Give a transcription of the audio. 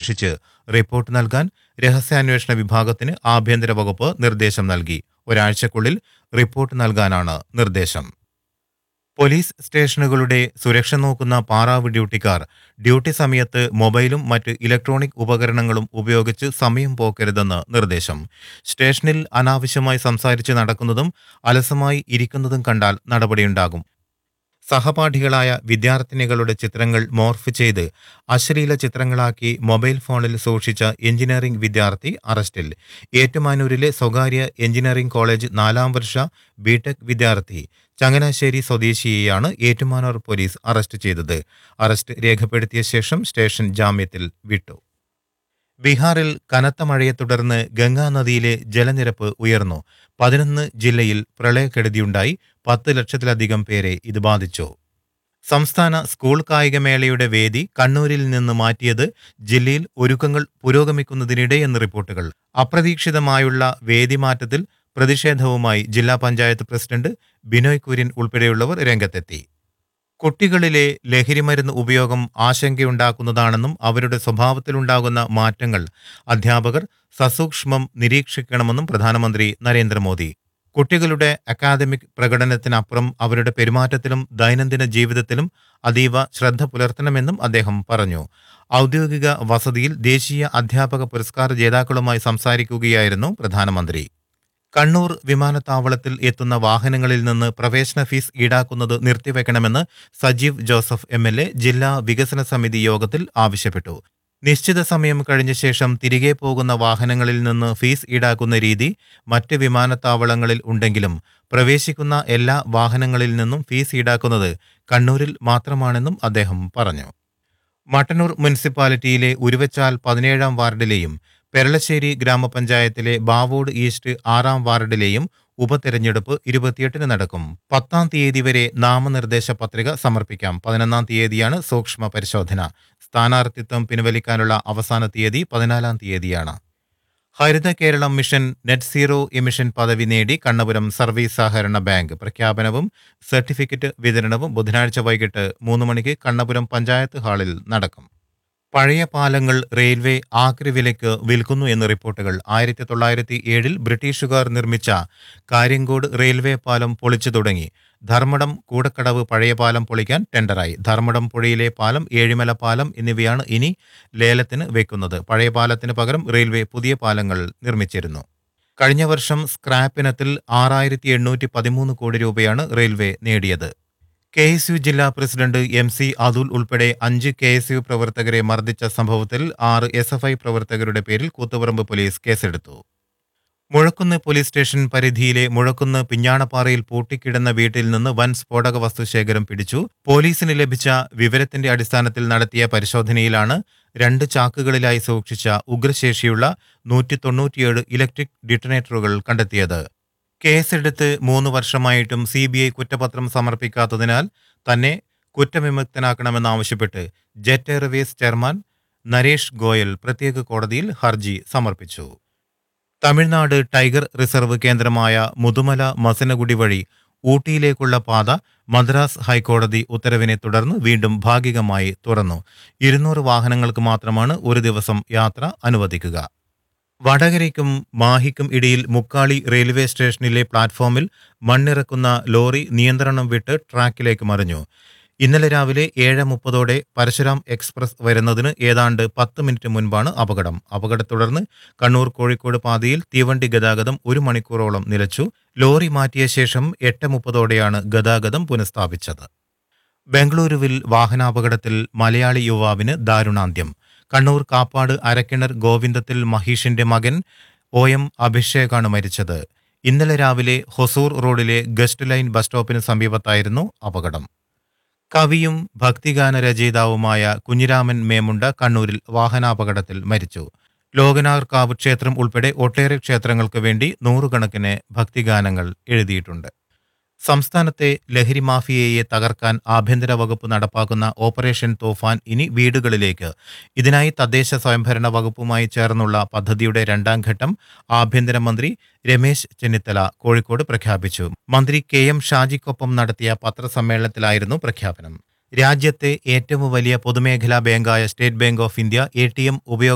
അന്വേഷിച്ച് റിപ്പോർട്ട് നൽകാൻ രഹസ്യാന്വേഷണ വിഭാഗത്തിന് ആഭ്യന്തര വകുപ്പ് നിർദ്ദേശം നൽകി ഒരാഴ്ചക്കുള്ളിൽ റിപ്പോർട്ട് നൽകാനാണ് നിർദ്ദേശം പോലീസ് സ്റ്റേഷനുകളുടെ സുരക്ഷ നോക്കുന്ന പാറാവ് ഡ്യൂട്ടിക്കാർ ഡ്യൂട്ടി സമയത്ത് മൊബൈലും മറ്റ് ഇലക്ട്രോണിക് ഉപകരണങ്ങളും ഉപയോഗിച്ച് സമയം പോക്കരുതെന്ന് നിർദ്ദേശം സ്റ്റേഷനിൽ അനാവശ്യമായി സംസാരിച്ച് നടക്കുന്നതും അലസമായി ഇരിക്കുന്നതും കണ്ടാൽ നടപടിയുണ്ടാകും സഹപാഠികളായ വിദ്യാർത്ഥിനികളുടെ ചിത്രങ്ങൾ മോർഫ് ചെയ്ത് അശ്ലീല ചിത്രങ്ങളാക്കി മൊബൈൽ ഫോണിൽ സൂക്ഷിച്ച എഞ്ചിനീയറിംഗ് വിദ്യാർത്ഥി അറസ്റ്റിൽ ഏറ്റുമാനൂരിലെ സ്വകാര്യ എഞ്ചിനീയറിംഗ് കോളേജ് നാലാം വർഷ ബിടെക് വിദ്യാർത്ഥി ചങ്ങനാശ്ശേരി സ്വദേശിയെയാണ് ഏറ്റുമാനൂർ പോലീസ് അറസ്റ്റ് ചെയ്തത് അറസ്റ്റ് രേഖപ്പെടുത്തിയ ശേഷം സ്റ്റേഷൻ ജാമ്യത്തിൽ വിട്ടു ബീഹാറിൽ കനത്ത മഴയെ തുടർന്ന് ഗംഗാ നദിയിലെ ജലനിരപ്പ് ഉയർന്നു പതിനൊന്ന് ജില്ലയിൽ പ്രളയക്കെടുതിയുണ്ടായി പത്ത് ലക്ഷത്തിലധികം പേരെ ഇത് ബാധിച്ചു സംസ്ഥാന സ്കൂൾ കായികമേളയുടെ വേദി കണ്ണൂരിൽ നിന്ന് മാറ്റിയത് ജില്ലയിൽ ഒരുക്കങ്ങൾ പുരോഗമിക്കുന്നതിനിടെയെന്ന് റിപ്പോർട്ടുകൾ അപ്രതീക്ഷിതമായുള്ള വേദി മാറ്റത്തിൽ പ്രതിഷേധവുമായി ജില്ലാ പഞ്ചായത്ത് പ്രസിഡന്റ് ബിനോയ് കുര്യൻ ഉൾപ്പെടെയുള്ളവർ രംഗത്തെത്തി കുട്ടികളിലെ ലഹരിമരുന്ന് ഉപയോഗം ആശങ്കയുണ്ടാക്കുന്നതാണെന്നും അവരുടെ സ്വഭാവത്തിലുണ്ടാകുന്ന മാറ്റങ്ങൾ അധ്യാപകർ സസൂക്ഷ്മം നിരീക്ഷിക്കണമെന്നും പ്രധാനമന്ത്രി നരേന്ദ്രമോദി കുട്ടികളുടെ അക്കാദമിക് പ്രകടനത്തിനപ്പുറം അവരുടെ പെരുമാറ്റത്തിലും ദൈനംദിന ജീവിതത്തിലും അതീവ ശ്രദ്ധ പുലർത്തണമെന്നും അദ്ദേഹം പറഞ്ഞു ഔദ്യോഗിക വസതിയിൽ ദേശീയ അധ്യാപക പുരസ്കാര ജേതാക്കളുമായി സംസാരിക്കുകയായിരുന്നു പ്രധാനമന്ത്രി കണ്ണൂർ വിമാനത്താവളത്തിൽ എത്തുന്ന വാഹനങ്ങളിൽ നിന്ന് പ്രവേശന ഫീസ് ഈടാക്കുന്നത് നിർത്തിവെക്കണമെന്ന് Sajeev Joseph M L A ജില്ലാ വികസന സമിതി യോഗത്തിൽ ആവശ്യപ്പെട്ടു നിശ്ചിത സമയം കഴിഞ്ഞ ശേഷം തിരികെ പോകുന്ന വാഹനങ്ങളിൽ നിന്ന് ഫീസ് ഈടാക്കുന്ന രീതി മറ്റ് വിമാനത്താവളങ്ങളിൽ ഉണ്ടെങ്കിലും പ്രവേശിക്കുന്ന എല്ലാ വാഹനങ്ങളിൽ നിന്നും ഫീസ് ഈടാക്കുന്നത് കണ്ണൂരിൽ മാത്രമാണെന്നും അദ്ദേഹം പറഞ്ഞു മട്ടന്നൂർ മുനിസിപ്പാലിറ്റിയിലെ ഉരുവച്ചാൽ പതിനേഴാം വാർഡിലെയും പെരളശ്ശേരി ഗ്രാമപഞ്ചായത്തിലെ ബാവോഡ് ഈസ്റ്റ് ആറാം വാർഡിലെയും ഉപതെരഞ്ഞെടുപ്പ് ഇരുപത്തിയെട്ടിന് നടക്കും പത്താം തീയതി വരെ നാമനിർദ്ദേശ പത്രിക സമർപ്പിക്കാം പതിനൊന്നാം തീയതിയാണ് സൂക്ഷ്മ പരിശോധന സ്ഥാനാർത്ഥിത്വം പിൻവലിക്കാനുള്ള അവസാന തീയതി പതിനാലാം തീയതിയാണ് Haritha Keralam mission net zero emission പദവി നേടി കണ്ണപുരം സർവീസ് സഹകരണ ബാങ്ക് പ്രഖ്യാപനവും സർട്ടിഫിക്കറ്റ് വിതരണവും ബുധനാഴ്ച വൈകിട്ട് മൂന്ന് മണിക്ക് കണ്ണപുരം പഞ്ചായത്ത് ഹാളിൽ നടക്കും പഴയ പാലങ്ങൾ റെയിൽവേ ആക്രി വിലയ്ക്ക് വിൽക്കുന്നു എന്ന് റിപ്പോർട്ടുകൾ ആയിരത്തി തൊള്ളായിരത്തി ഏഴിൽ ബ്രിട്ടീഷുകാർ നിർമ്മിച്ച കാര്യങ്കോട് റെയിൽവേ പാലം പൊളിച്ചു തുടങ്ങി ധർമ്മടം കൂടക്കടവ് പഴയ പാലം പൊളിക്കാൻ ടെൻഡറായി ധർമ്മടം പുഴയിലെ പാലം ഏഴിമല പാലം എന്നിവയാണ് ഇനി ലേലത്തിന് വെക്കുന്നത് പഴയ പാലത്തിന് പകരം റെയിൽവേ പുതിയ പാലങ്ങൾ നിർമ്മിച്ചിരുന്നു കഴിഞ്ഞ വർഷം സ്ക്രാപ്പ് ഇനത്തിൽ ആറായിരത്തി എണ്ണൂറ്റി പതിമൂന്ന് കോടി രൂപയാണ് റെയിൽവേ നേടിയത് കെ എസ് യു ജില്ലാ പ്രസിഡന്റ് എം സി അതുൽ ഉൾപ്പെടെ അഞ്ച് കെ എസ് യു പ്രവർത്തകരെ മർദ്ദിച്ച സംഭവത്തിൽ ആറ് എസ് എഫ് ഐ പ്രവർത്തകരുടെ പേരിൽ കൂത്തുപറമ്പ് പോലീസ് കേസെടുത്തു മുഴക്കുന്ന് പോലീസ് സ്റ്റേഷൻ പരിധിയിലെ മുഴക്കുന്ന് പിഞ്ഞാണപ്പാറയിൽ പൂട്ടിക്കിടന്ന വീട്ടിൽ നിന്ന് വൻ സ്ഫോടക വസ്തു ശേഖരം പിടിച്ചു പോലീസിന് ലഭിച്ച വിവരത്തിന്റെ അടിസ്ഥാനത്തിൽ നടത്തിയ പരിശോധനയിലാണ് രണ്ട് ചാക്കുകളിലായി സൂക്ഷിച്ച ഉഗ്രശേഷിയുള്ള നൂറ്റി തൊണ്ണൂറ്റിയേഴ് ഇലക്ട്രിക് ഡിറ്റനേറ്ററുകൾ കണ്ടെത്തിയത് കേസെടുത്ത് മൂന്ന് വർഷമായിട്ടും സി ബി ഐ കുറ്റപത്രം സമർപ്പിക്കാത്തതിനാൽ തന്നെ കുറ്റവിമുക്തനാക്കണമെന്നാവശ്യപ്പെട്ട് ജെറ്റ് എയർവേസ് ചെയർമാൻ നരേഷ് ഗോയൽ പ്രത്യേക കോടതിയിൽ ഹർജി സമർപ്പിച്ചു തമിഴ്നാട് ടൈഗർ റിസർവ് കേന്ദ്രമായ മുതുമല മസനഗുഡി വഴി ഊട്ടിയിലേക്കുള്ള പാത മദ്രാസ് ഹൈക്കോടതി ഉത്തരവിനെ തുടർന്ന് വീണ്ടും ഭാഗികമായി തുറന്നു ഇരുന്നൂറ് വാഹനങ്ങൾക്ക് മാത്രമാണ് ഒരു ദിവസം യാത്ര അനുവദിക്കുക വടകരയ്ക്കും മാഹിക്കും ഇടയിൽ മുക്കാളി റെയിൽവേ സ്റ്റേഷനിലെ പ്ലാറ്റ്ഫോമിൽ മണ്ണിറക്കുന്ന ലോറി നിയന്ത്രണം വിട്ട് ട്രാക്കിലേക്ക് മറിഞ്ഞു ഇന്നലെ രാവിലെ ഏഴ് മുപ്പതോടെ പരശുരാം എക്സ്പ്രസ് വരുന്നതിന് ഏതാണ്ട് പത്ത് മിനിറ്റ് മുൻപാണ് അപകടം അപകടത്തെ തുടർന്ന് കണ്ണൂർ കോഴിക്കോട് പാതയിൽ തീവണ്ടി ഗതാഗതം ഒരു മണിക്കൂറോളം നിലച്ചു ലോറി മാറ്റിയ ശേഷം എട്ട് മുപ്പതോടെയാണ് ഗതാഗതം പുനഃസ്ഥാപിച്ചത് ബംഗളൂരുവിൽ വാഹനാപകടത്തിൽ മലയാളി യുവാവിന് ദാരുണാന്ത്യം കണ്ണൂർ കാപ്പാട് അരക്കിണർ ഗോവിന്ദത്തിൽ മഹീഷിന്റെ മകൻ ഒ എം അഭിഷേകാണ് മരിച്ചത് ഇന്നലെ രാവിലെ ഹൊസൂർ റോഡിലെ ഗസ്റ്റ് ലൈൻ ബസ് സ്റ്റോപ്പിന് സമീപത്തായിരുന്നു അപകടം കവിയും ഭക്തിഗാന രചയിതാവുമായ കുഞ്ഞിരാമൻ മേമുണ്ട കണ്ണൂരിൽ വാഹനാപകടത്തിൽ മരിച്ചു ലോകനാർക്കാവ് ക്ഷേത്രം ഉൾപ്പെടെ ഒട്ടേറെ ക്ഷേത്രങ്ങൾക്ക് വേണ്ടി നൂറുകണക്കിന് ഭക്തിഗാനങ്ങൾ എഴുതിയിട്ടുണ്ട് സംസ്ഥാനത്തെ ലഹരി മാഫിയയെ തകർക്കാൻ ആഭ്യന്തര വകുപ്പ് നടപ്പാക്കുന്ന ഓപ്പറേഷൻ തോഫാൻ ഇനി വീടുകളിലേക്ക് ഇതിനായി തദ്ദേശ സ്വയംഭരണ വകുപ്പുമായി ചേർന്നുള്ള പദ്ധതിയുടെ രണ്ടാം ഘട്ടം ആഭ്യന്തരമന്ത്രി രമേശ് ചെന്നിത്തല കോഴിക്കോട് പ്രഖ്യാപിച്ചു മന്ത്രി കെ എം ഷാജിക്കൊപ്പം നടത്തിയ പത്രസമ്മേളനത്തിലായിരുന്നു പ്രഖ്യാപനം രാജ്യത്തെ ഏറ്റവും വലിയ പൊതുമേഖലാ ബാങ്കായ State Bank of India A T M ഉപയോഗ